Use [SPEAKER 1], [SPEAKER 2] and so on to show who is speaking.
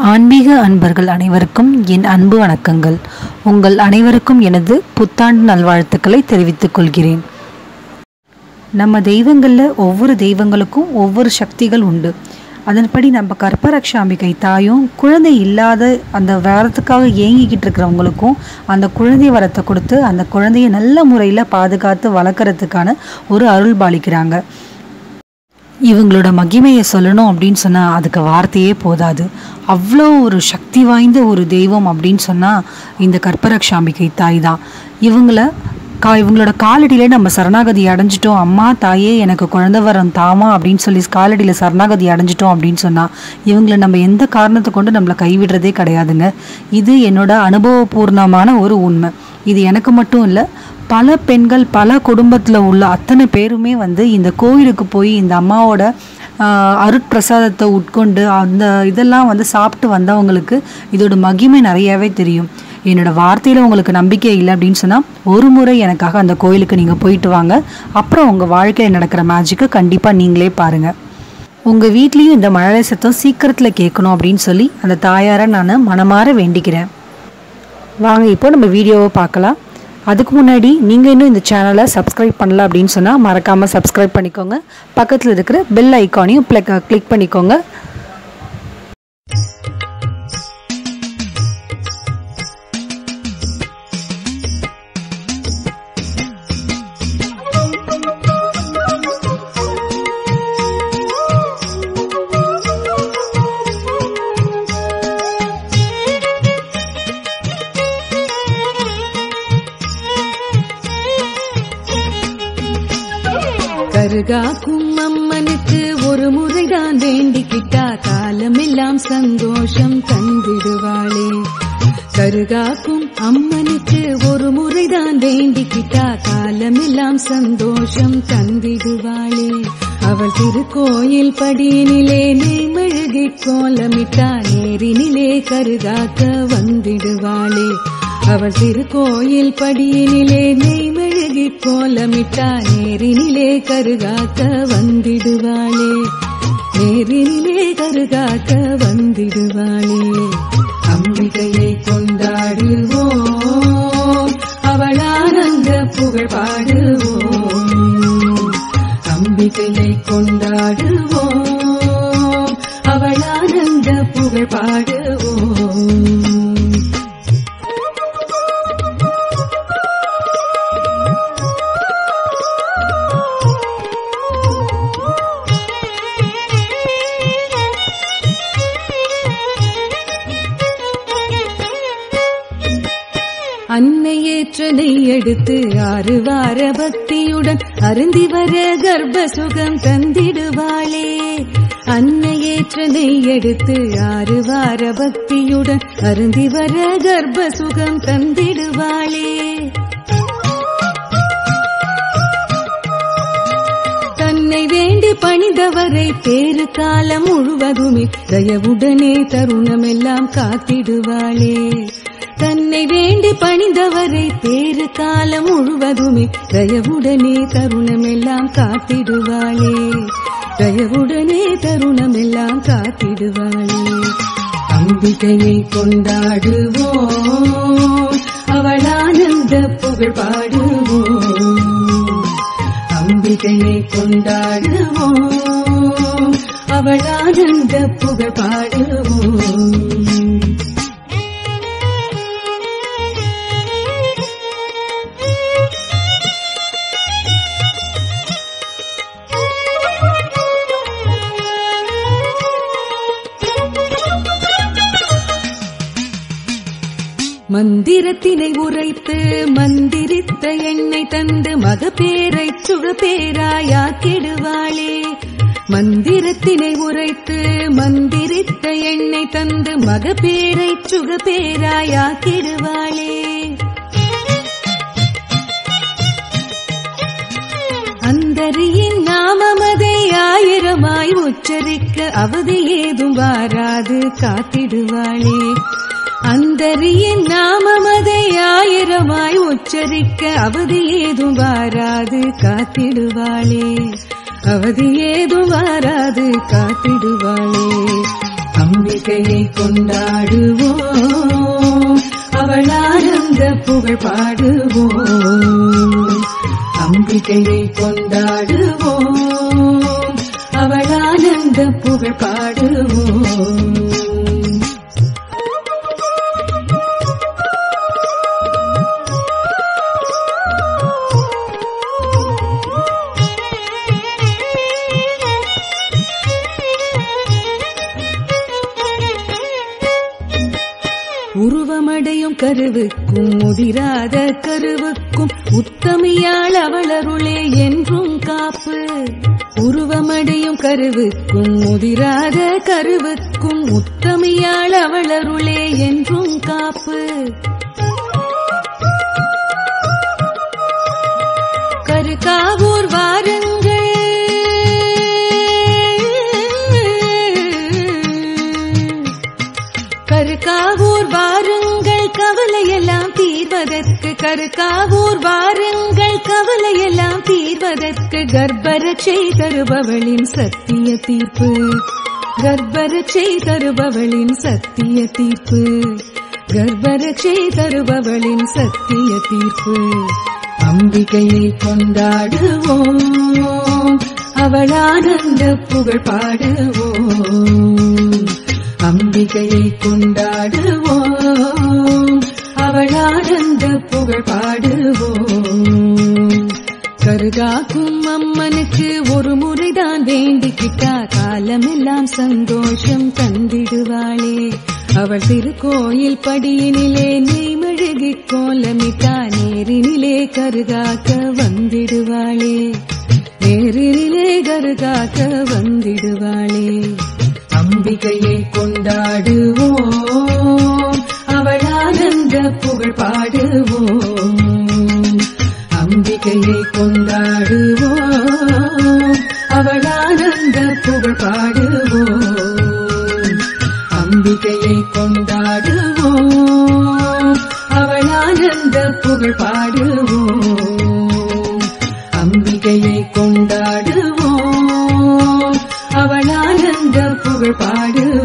[SPEAKER 1] ஆன்மீக அன்பர்கள் அனைவருக்கும் என் அன்பு வணக்கங்கள் உங்கள் அனைவருக்கும் எனது புத்தாண்டு நல்வாழ்த்துக்களை தெரிவித்துக் கொள்கிறேன் நம்ம தெய்வங்களில் ஒவ்வொரு தெய்வங்களுக்கும் ஒவ்வொரு சக்திகள் உண்டு அதன்படி நம்ம கற்பரக்ஷாம்பிகை தாயும் குழந்தை இல்லாத அந்த வரத்துக்காக ஏங்கிக்கிட்டு இருக்கிறவங்களுக்கும் அந்த குழந்தை வரத்தை கொடுத்து அந்த குழந்தைய நல்ல முறையில் பாதுகாத்து வளர்க்குறதுக்கான ஒரு அருள் பாலிக்கிறாங்க இவங்களோட மகிமையை சொல்லணும் அப்படின்னு சொன்னால் அதுக்கு வார்த்தையே போதாது அவ்வளோ ஒரு சக்தி வாய்ந்த ஒரு தெய்வம் அப்படின்னு சொன்னால் இந்த கற்பரக்ஷாம்பிகை தாய் தான் இவங்கள கா இவங்களோட காலடியிலே நம்ம சரணாகதி அடைஞ்சிட்டோம் அம்மா தாயே எனக்கு குழந்தை வரம் தாமா அப்படின்னு சொல்லி காலடியில் சரணாகதி அடைஞ்சிட்டோம் அப்படின்னு சொன்னால் இவங்கள நம்ம எந்த காரணத்தை கொண்டு நம்மளை கைவிடுறதே கிடையாதுங்க இது என்னோட அனுபவபூர்ணமான ஒரு உண்மை இது எனக்கு மட்டும் இல்லை பல பெண்கள் பல குடும்பத்தில் உள்ள அத்தனை பேருமே வந்து இந்த கோயிலுக்கு போய் இந்த அம்மாவோட ஆஹ், அருட்பிரசாதத்தை உட்கொண்டு அந்த இதெல்லாம் வந்து சாப்பிட்டு வந்தவங்களுக்கு இதோட மகிமை நிறையவே தெரியும் என்னோட வார்த்தையில் உங்களுக்கு நம்பிக்கை இல்லை அப்படின்னு சொன்னால் ஒரு முறை எனக்காக அந்த கோயிலுக்கு நீங்கள் போயிட்டு வாங்க அப்புறம் உங்கள் வாழ்க்கையில் நடக்கிற மேஜிக்கை கண்டிப்பாக நீங்களே பாருங்கள் உங்கள் வீட்லேயும் இந்த மழலை சத்தம் சீக்கிரத்தில் கேட்கணும் அப்படின்னு சொல்லி அந்த தாயாரை நான் மனமாற வேண்டிக்கிறேன் வாங்க இப்போ நம்ம வீடியோவை பார்க்கலாம் அதுக்கு முன்னாடி நீங்கள் இன்னும் இந்த சேனலை சப்ஸ்கிரைப் பண்ணல அப்படின்னு சொன்னால் மறக்காமல் சப்ஸ்கிரைப் பண்ணிக்கோங்க பக்கத்தில் இருக்கிற பெல் ஐக்கானையும் கிளிக் பண்ணிக்கோங்க
[SPEAKER 2] கருகாக்கும் அம்மனுக்கு ஒரு முறைதான் வேண்டிக்கிட்டா காலமெல்லாம் சந்தோஷம் தந்திடுவாளே கருகாக்கும் அம்மனுக்கு ஒரு முறைதான் வேண்டிக்கிட்டா காலமெல்லாம் சந்தோஷம் தந்திடுவாளே அவள் திருக்கோயில் படியினிலே நெய்மெழுகி கோலமிட்டா நேரினிலே கருகாக்க வந்திடுவாளே அவள் திருக்கோயில் படியினிலே நெய்மெழுகி கோலமிட்டா நேரினிலே கருகாக்க வந்திடுவாளே நேரினிலே கருகாக்க வந்திடுவாளே அம்பிகையை கொண்டாடுவோம் அவள் ஆனந்த புகழ் பாடுவோம் அம்பிகையை கொண்டாடுவோம் அவள் ஆனந்த புகழ் பாடுவோம் அன்னையேற்றனை எடுத்து ஆறு வார பக்தியுடன் அருந்தி வர கர்ப்ப சுகம் தந்திடுவாளே அன்னையேற்றனை எடுத்து ஆறு வார பக்தியுடன் அருந்தி வர கர்ப்ப சுகம் தந்திடுவாளே தன்னை வேண்டி பணிந்தவரை பேரு காலம் முழுவதுமே தயவுடனே தருணமெல்லாம் காத்திடுவாளே தன்னை வேண்டி பணிந்தவரை பேரு காலம் முழுவதுமே தயவுடனே தருணமெல்லாம் காத்திடுவாளே தயவுடனே தருணமெல்லாம் காத்திடுவாளே அம்பிகையை கொண்டாடுவோம் அவள் ஆனந்த புகழ் பாடுவோம் அம்பிகையை கொண்டாடுவோம் அவள் ஆனந்த புகழ் பாடுவோம் மந்திரத்தினை உரைத்து மந்திரித்த எண்ணெய் தந்து மகப்பேரை சுகப்பேராயாக்கிடுவாளே மந்திரத்தினை உரைத்து மந்திரித்த எண்ணெய் தந்து மகப்பேரை சுகப்பேராயாக்கிடுவாளே அந்தரியின் நாமமதை ஆயிரமாய் உச்சரிக்க அவதி ஏதும் வாராது காத்திடுவாளே அந்தரியின் நாமமதை ஆயிரமாய் உச்சரிக்க அவதி ஏதும் வாராது காத்திடுவாளே அவதி ஏதும் வாராது காத்திடுவாளே அம்பிகையை கொண்டாடுவோம் அவள் ஆனந்த புகழ் பாடுவோம் அம்பிகையை கொண்டாடுவோம் அவள் ஆனந்த புகழ் பாடுவோம் உருவமடையும் கருவுக்கும் முதிராத கருவுக்கும் உத்தமியாள் அவளருளே என்றும் காப்பு உருவமடையும் கருவுக்கும் முதிராத கருவுக்கும் உத்தமியாள் அவளருளே என்றும் காப்பு கருக்காவூர் வாருங்கள் கருக்காவூர் வாருங்கள் கவலையெல்லாம் தீர்வதற்கு கருக்காவூர் வாருங்கள் கவலையெல்லாம் தீர்வதற்கு கர்ப்பரட்சை தருபவளின் சத்திய தீர்ப்பு கர்ப்பரட்சை தருபவளின் சத்திய தீர்ப்பு கர்ப்பரட்சை தருபவளின் சத்திய தீர்ப்பு அம்பிகையை கொண்டாடுவோம் அவள் ஆனந்த புகழ் பாடுவோம் அம்பிகையை கொண்டாடுவோம் அவள் ஆனந்த புகழ் பாடுவோம் கருகாக்கும் அம்மனுக்கு ஒரு முறைதான் வேண்டிக்கிட்டா காலமெல்லாம் சந்தோஷம் தந்திடுவாளே அவள் திருக்கோயில் படியினிலே நெய்மழுகி கோலமிட்டா நேரினிலே கருகாக்க வந்திடுவாளே நேரினிலே கருகாக்க வந்திடுவாளே அம்பிகையை கொண்டாடுவோம் அவள் ஆனந்த புகழ் பாடுவோம் அம்பிகையை கொண்டாடுவோம் அவள் ஆனந்த புகழ் பாடுவோம் அம்பிகையை கொண்டாடுவோம் அவள் ஆனந்த புகழ் பாடுவோம் அம்பிகையை கொண்டாடுவோம் அவள் ஆனந்த புகழ் பாடுவோம்